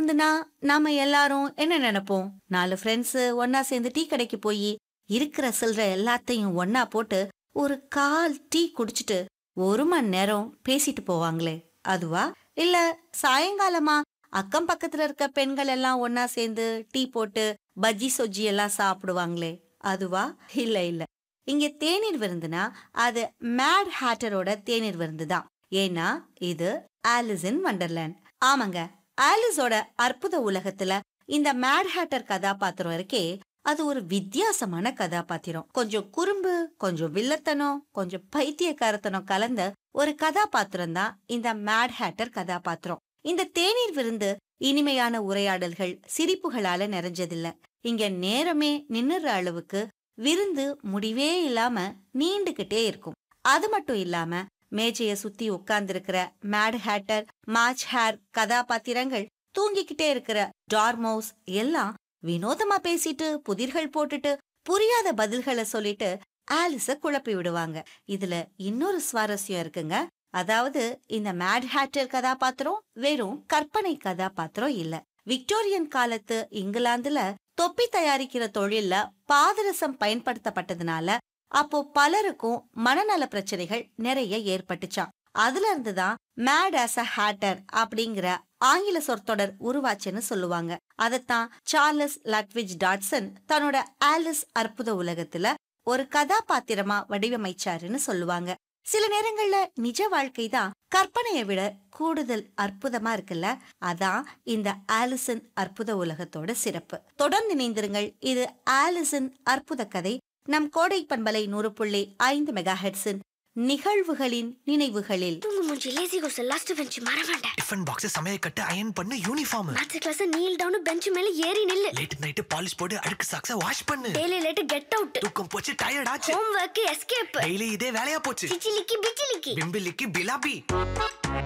விருந்துனா நாம எல்லாரும் என்ன நினைப்போம் நாலு ஃப்ரெண்ட்ஸ் ஒன்னா சேர்ந்து டீ கடைக்கு போய் இருக்கிற சில்லற எல்லாத்தையும் ஒன்னா போட்டு ஒரு கால் டீ குடிச்சிட்டு ஒரு மணி நேரம் பேசிட்டு போவாங்களே அதுவா இல்ல சாயங்காலமா அக்கம் பக்கத்துல இருக்க பெண்கள் எல்லாம் ஒன்னா சேர்ந்து டீ போட்டு பஜ்ஜி சொஜ்ஜி எல்லாம் சாப்பிடுவாங்களே அதுவா இல்ல இல்ல இங்க தேநீர் விருந்துனா அது மேட் ஹேட்டரோட தேநீர் விருந்து தான் ஏன்னா இது ஆலிஸ் இன் வண்டர்லேண்ட் ஆமாங்க ஆலிஸோட அற்புத உலகத்துல இந்த மேட் ஹேட்டர் கதாபாத்திரம் இருக்கே அது ஒரு வித்தியாசமான கதாபாத்திரம் கொஞ்சம் குறும்பு கொஞ்சம் வில்லத்தனம் கொஞ்சம் பைத்தியக்காரத்தனம் கலந்த ஒரு கதாபாத்திரம் தான் இந்த மேட் ஹேட்டர் கதாபாத்திரம் இந்த தேநீர் விருந்து இனிமையான உரையாடல்கள் சிரிப்புகளால நிறைஞ்சதில்ல இங்க நேரமே நின்னுற அளவுக்கு விருந்து முடிவே இல்லாம நீண்டுகிட்டே இருக்கும் அது மட்டும் இல்லாம மேஜைய சுத்தி உட்கார்ந்திருக்கிற மேட் ஹேட்டர் மாச் ஹேர் கதாபாத்திரங்கள் தூங்கிக்கிட்டே இருக்கிற டார்மவுஸ் எல்லாம் வினோதமா பேசிட்டு புதிர்கள் போட்டுட்டு புரியாத பதில்களை சொல்லிட்டு ஆலிஸ குழப்பி விடுவாங்க இதுல இன்னொரு சுவாரஸ்யம் இருக்குங்க அதாவது இந்த மேட் ஹேட்டர் கதாபாத்திரம் வெறும் கற்பனை கதாபாத்திரம் இல்ல விக்டோரியன் காலத்து இங்கிலாந்துல தொப்பி தயாரிக்கிற தொழில்ல பாதரசம் பயன்படுத்தப்பட்டதுனால அப்போ பலருக்கும் மனநல பிரச்சனைகள் நிறைய ஏற்பட்டுச்சாம் அதுல இருந்துதான் மேட் ஆஸ் அ ஹேட்டர் அப்படிங்கிற ஆங்கில சொற்தொடர் உருவாச்சுன்னு சொல்லுவாங்க அதத்தான் சார்லஸ் லட்விஜ் டாட்சன் தன்னோட ஆலிஸ் அற்புத உலகத்துல ஒரு கதாபாத்திரமா வடிவமைச்சாருன்னு சொல்லுவாங்க சில நேரங்கள்ல நிஜ வாழ்க்கை தான் கற்பனையை விட கூடுதல் அற்புதமா இருக்குல்ல அதான் இந்த ஆலிசன் அற்புத உலகத்தோட சிறப்பு தொடர்ந்து இணைந்திருங்கள் இது ஆலிசன் அற்புத கதை நம் கோடை பண்பலை நூறு புள்ளி ஐந்து மெகா ஹெட்ஸின் நிகழ்வுகளின் நினைவுகளில் தூங்கு மூஞ்சி லேசி கோஸ் லாஸ்ட் பெஞ்ச் மறவேண்ட டிஃபன் பாக்ஸ் சமைய கட்டு அயன் பண்ணு uniform maths class kneel down bench மேல ஏறி நில்லு லேட் நைட் பாலிஷ் போட்டு அழுக்கு சாக்ஸ வாஷ் பண்ணு டெய்லி லேட் கெட் அவுட் தூக்கம் போச்சு டயர்ட் ஆச்சு ஹோம் ஒர்க் எஸ்கேப் டெய்லி இதே வேலையா போச்சு சிச்சிலிக்கி பிச்சிலிக்கி பிம்பிலிக்கு பிலாபி